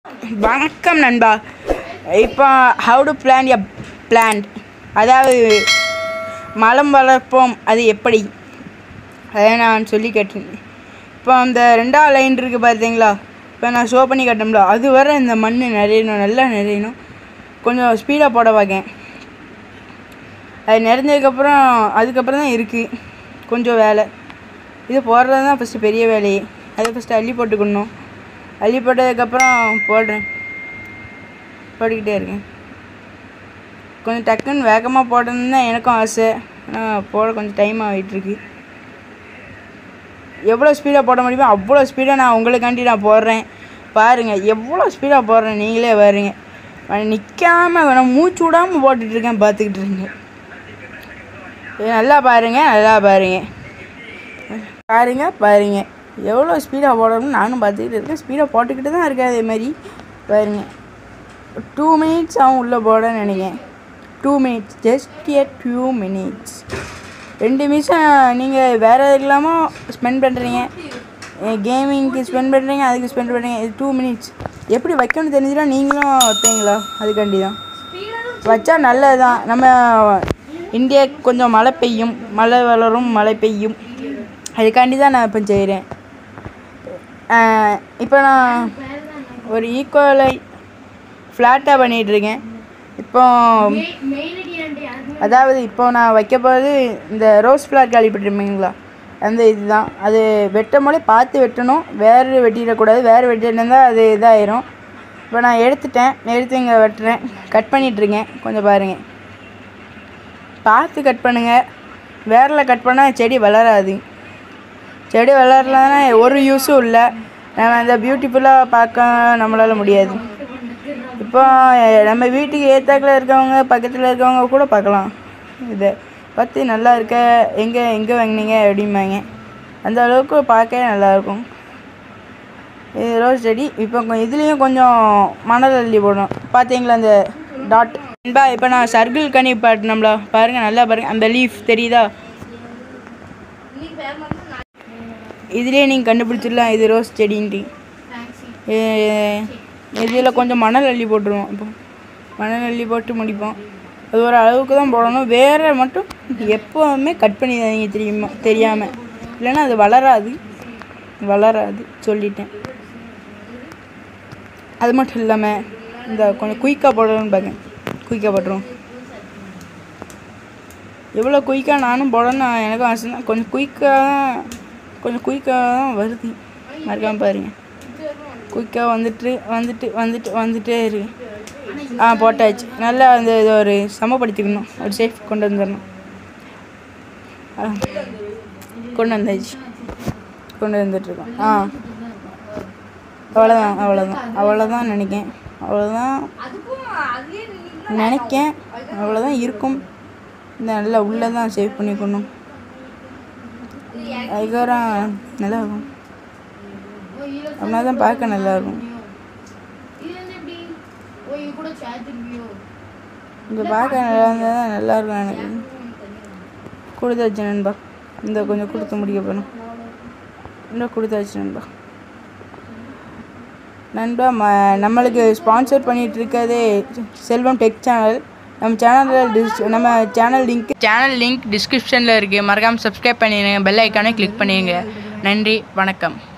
வணக்கம் நண்பா இப்போ how to plan a plant அதாவது மலம் வளர்ப்போம் அது எப்படி அதை நான் சொல்லி கேட்டேன் இப்போ அந்த ரெண்டாவது லைன் இருக்குது பார்த்தீங்களா இப்போ நான் ஷோ பண்ணி காட்டோம்ல அது வர இந்த மண் நிறையணும் நல்லா நிறையணும் கொஞ்சம் ஸ்பீடாக போட பார்க்கேன் அது நிறைஞ்சதுக்கப்புறம் அதுக்கப்புறம் தான் இருக்குது கொஞ்சம் வேலை இது போடுறது தான் ஃபஸ்ட்டு பெரிய வேலையே அதை ஃபஸ்ட்டு அள்ளி போட்டுக்கணும் அள்ளி போட்டதுக்கப்புறம் போடுறேன் போட்டுக்கிட்டே இருக்கேன் கொஞ்சம் டக்குன்னு வேகமாக போடணுன்னு தான் எனக்கும் ஆசை ஆனால் போட கொஞ்சம் டைம் ஆகிட்டுருக்கு எவ்வளோ ஸ்பீடாக போட முடியுமோ அவ்வளோ ஸ்பீடாக நான் உங்களுக்காண்டி நான் போடுறேன் பாருங்கள் எவ்வளோ ஸ்பீடாக போடுறேன் நீங்களே பாருங்க நிற்காம நான் மூச்சு விடாமல் போட்டுட்ருக்கேன் பார்த்துக்கிட்டு இருங்க இது நல்லா பாருங்க நல்லா பாருங்க பாருங்க பாருங்க எவ்வளோ ஸ்பீடாக போடணும்னு நானும் பார்த்துக்கிட்டு இருக்கேன் ஸ்பீடாக போட்டுக்கிட்டு தான் இருக்கேன் அதே மாதிரி பாருங்க டூ மினிட்ஸ் ஆகும் உள்ளே போடன்னு நினைக்கிறேன் two minutes just a two minutes ரெண்டு நிமிஷம் நீங்கள் வேறு எதுக்கெல்லாமோ ஸ்பெண்ட் பண்ணுறீங்க கேமிங்க்கு ஸ்பெண்ட் பண்ணுறீங்க அதுக்கு ஸ்பெண்ட் பண்ணுறீங்க இது டூ மினிட்ஸ் எப்படி வைக்கணும்னு தெரிஞ்சுட்டா நீங்களும் வைப்பீங்களா அதுக்காண்டி தான் வச்சா நல்லது தான் நம்ம இந்தியா கொஞ்சம் மழை பெய்யும் மழை வளரும் மழை பெய்யும் அதுக்காண்டி தான் நான் இப்போ செய்கிறேன் இப்போ நான் ஒரு ஈக்குவலை ஃப்ளாட்டாக பண்ணிகிட்ருக்கேன் இப்போ அதாவது இப்போ நான் வைக்க போகிறது இந்த ரோஸ் ஃப்ளார் கேள்விப்பட்டிருப்பீங்களா அந்த இதுதான் அது வெட்டும் போதே பார்த்து வெட்டணும் வேறு வெட்டிடக்கூடாது வேறு வெட்டினா அது இதாயிரும் இப்போ நான் எடுத்துட்டேன் எடுத்து இங்கே வெட்டுறேன் கட் பண்ணிகிட்ருக்கேன் கொஞ்சம் பாருங்கள் பார்த்து கட் பண்ணுங்கள் வேரில் கட் பண்ணால் செடி வளராது செடி வளரலன்னா ஒரு யூஸும் இல்லை நம்ம அந்த பியூட்டிஃபுல்லாக பார்க்க நம்மளால் முடியாது இப்போ நம்ம வீட்டுக்கு ஏத்தாக்கில் இருக்கவங்க பக்கத்தில் இருக்கவங்க கூட பார்க்கலாம் இதை பார்த்து நல்லா இருக்க எங்கே எங்கே வாங்கினீங்க அப்படிம்பாங்க அந்த அளவுக்கு பார்க்க நல்லாயிருக்கும் இது ரோஸ் செடி இப்போ கொ- இதுலேயும் கொஞ்சம் மணல் அள்ளி போடணும் பார்த்தீங்களா அந்த டாட் நண்பா இப்போ நான் சர்க்கிள் கனி பாட்டினோம்ல பாருங்கள் நல்லா பாருங்கள் அந்த லீஃப் தெரியுதா இதுலேயே நீங்கள் கண்டுபிடிச்சிடலாம் இது ரோஸ் செடின்ட்டு இதில் கொஞ்சம் மணல் அள்ளி போட்டுருவோம் இப்போ மணல் அள்ளி போட்டு முடிப்போம் அது ஒரு அளவுக்கு தான் போடணும் வேற மட்டும் எப்போவுமே கட் பண்ணி தரீங்க தெரியுமா தெரியாமல் இல்லைன்னா அது வளராது வளராது சொல்லிட்டேன் அது மட்டும் இல்லாமல் இந்த கொஞ்சம் குயிக்காக போடணும்னு பார்க்கேன் குயிக்காக போட்டுருவோம் எவ்வளோ குயிக்காக நானும் போடணும் எனக்கும் ஆசை தான் கொஞ்சம் குயிக்காக கொஞ்சம் குயிக்காக தான் வருது மறக்காமல் பாருங்க குயிக்காக வந்துட்டு வந்துட்டு வந்துட்டு வந்துட்டே இருக்கு ஆ போட்டாச்சு நல்லா அந்த இதை ஒரு சமப்படுத்திக்கணும் ஒரு சேஃப் கொண்டு வந்துடணும் ஆ, கொண்டு வந்தாச்சு கொண்டு வந்துட்டுருக்கோம் ஆ அவ்வளோதான் அவ்வளோதான் அவ்வளோதான் நினைக்கேன் அவ்வளோதான் நினைக்கேன் அவ்வளோதான் இருக்கும் இந்த நல்லா உள்ளே தான் சேவ் பண்ணிக்கணும் அதுக்கப்புறம் நல்லா இருக்கும் அப்படின்னா தான் பார்க்க நல்லா இருக்கும் இங்கே பார்க்க நல்லா இருந்தால் தான் நல்லா இருக்கும் எனக்கு கொடுத்தாச்சு நண்பா இந்த கொஞ்சம் கொடுத்து முடிக்க போகணும் இன்னும் கொடுத்தாச்சு நண்பா நண்பா ம நம்மளுக்கு ஸ்பான்சர் பண்ணிட்டு இருக்கதே செல்வம் டெக் சேனல் நம்ம சேனலில் டிஸ் நம்ம சேனல் லிங்க் சேனல் லிங்க் டிஸ்கிரிப்ஷனில் இருக்குது மறக்காமல் சப்ஸ்கிரைப் பண்ணிடுங்க பெல் ஐக்கானே கிளிக் பண்ணிடுங்க நன்றி வணக்கம்